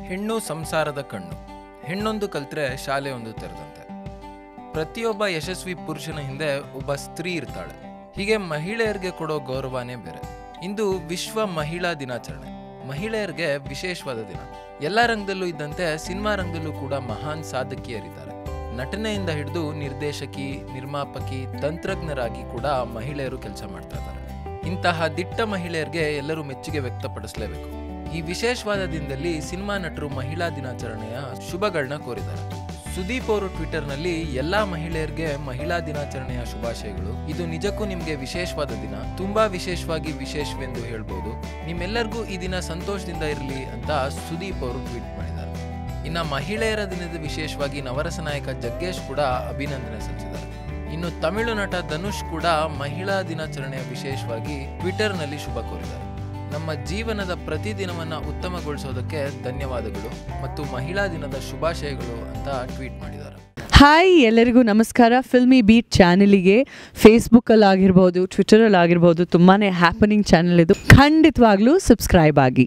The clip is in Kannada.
ಹೆಣ್ಣು ಸಂಸಾರದ ಕಣ್ಣು ಹೆಣ್ಣೊಂದು ಕಲ್ತ್ರೆ ಶಾಲೆ ಒಂದು ತೆರೆದಂತೆ ಪ್ರತಿಯೊಬ್ಬ ಯಶಸ್ವಿ ಪುರುಷನ ಹಿಂದೆ ಒಬ್ಬ ಸ್ತ್ರೀ ಇರ್ತಾಳೆ ಹೀಗೆ ಮಹಿಳೆಯರಿಗೆ ಕೊಡೋ ಗೌರವನೇ ಬೇರೆ ಇಂದು ವಿಶ್ವ ಮಹಿಳಾ ದಿನಾಚರಣೆ ಮಹಿಳೆಯರಿಗೆ ವಿಶೇಷವಾದ ದಿನ ಎಲ್ಲ ರಂಗದಲ್ಲೂ ಇದ್ದಂತೆ ಸಿನಿಮಾ ರಂಗದಲ್ಲೂ ಕೂಡ ಮಹಾನ್ ಸಾಧಕಿಯರಿದ್ದಾರೆ ನಟನೆಯಿಂದ ಹಿಡಿದು ನಿರ್ದೇಶಕಿ ನಿರ್ಮಾಪಕಿ ತಂತ್ರಜ್ಞರಾಗಿ ಕೂಡ ಮಹಿಳೆಯರು ಕೆಲಸ ಮಾಡ್ತಾ ಇದ್ದಾರೆ ಇಂತಹ ದಿಟ್ಟ ಮಹಿಳೆಯರಿಗೆ ಎಲ್ಲರೂ ಮೆಚ್ಚುಗೆ ವ್ಯಕ್ತಪಡಿಸಲೇಬೇಕು ಈ ವಿಶೇಷವಾದ ದಿನದಲ್ಲಿ ಸಿನಿಮಾ ನಟರು ಮಹಿಳಾ ದಿನಾಚರಣೆಯ ಶುಭಗಳನ್ನ ಕೋರಿದ್ದಾರೆ ಸುದೀಪ್ ಅವರು ಟ್ವಿಟರ್ನಲ್ಲಿ ಎಲ್ಲಾ ಮಹಿಳೆಯರಿಗೆ ಮಹಿಳಾ ದಿನಾಚರಣೆಯ ಶುಭಾಶಯಗಳು ಇದು ನಿಜಕ್ಕೂ ನಿಮ್ಗೆ ವಿಶೇಷವಾದ ದಿನ ತುಂಬಾ ವಿಶೇಷವಾಗಿ ವಿಶೇಷವೆಂದು ಹೇಳ್ಬೋದು ನಿಮ್ಮೆಲ್ಲರಿಗೂ ಈ ದಿನ ಸಂತೋಷದಿಂದ ಇರಲಿ ಅಂತ ಸುದೀಪ್ ಅವರು ಟ್ವೀಟ್ ಮಾಡಿದ್ದಾರೆ ಇನ್ನ ಮಹಿಳೆಯರ ದಿನದ ವಿಶೇಷವಾಗಿ ನವರಸ ನಾಯಕ ಜಗ್ಗೇಶ್ ಕೂಡ ಅಭಿನಂದನೆ ಸಲ್ಲಿಸಿದ್ದಾರೆ ಇನ್ನು ತಮಿಳು ನಟ ಧನುಷ್ ಕೂಡ ಮಹಿಳಾ ದಿನಾಚರಣೆಯ ವಿಶೇಷವಾಗಿ ಟ್ವಿಟರ್ನಲ್ಲಿ ಶುಭ ಕೋರಿದ್ದಾರೆ ನಮ್ಮ ಜೀವನದ ಪ್ರತಿದಿನವನ್ನ ಉತ್ತಮಗೊಳಿಸೋದಕ್ಕೆ ಧನ್ಯವಾದಗಳು ಮತ್ತು ಮಹಿಳಾ ದಿನದ ಶುಭಾಶಯಗಳು ಅಂತ ಟ್ವೀಟ್ ಮಾಡಿದ್ದಾರೆ ಹಾಯ್ ಎಲ್ಲರಿಗೂ ನಮಸ್ಕಾರ ಫಿಲ್ಮಿ ಬೀಟ್ ಚಾನಲಿಗೆ ಫೇಸ್ಬುಕ್ಕಲ್ಲಿ ಆಗಿರ್ಬೋದು ಟ್ವಿಟರಲ್ಲಿ ಆಗಿರ್ಬೋದು ತುಂಬಾ ಹ್ಯಾಪನಿಂಗ್ ಚಾನಲ್ ಇದು ಖಂಡಿತವಾಗ್ಲೂ ಸಬ್ಸ್ಕ್ರೈಬ್ ಆಗಿ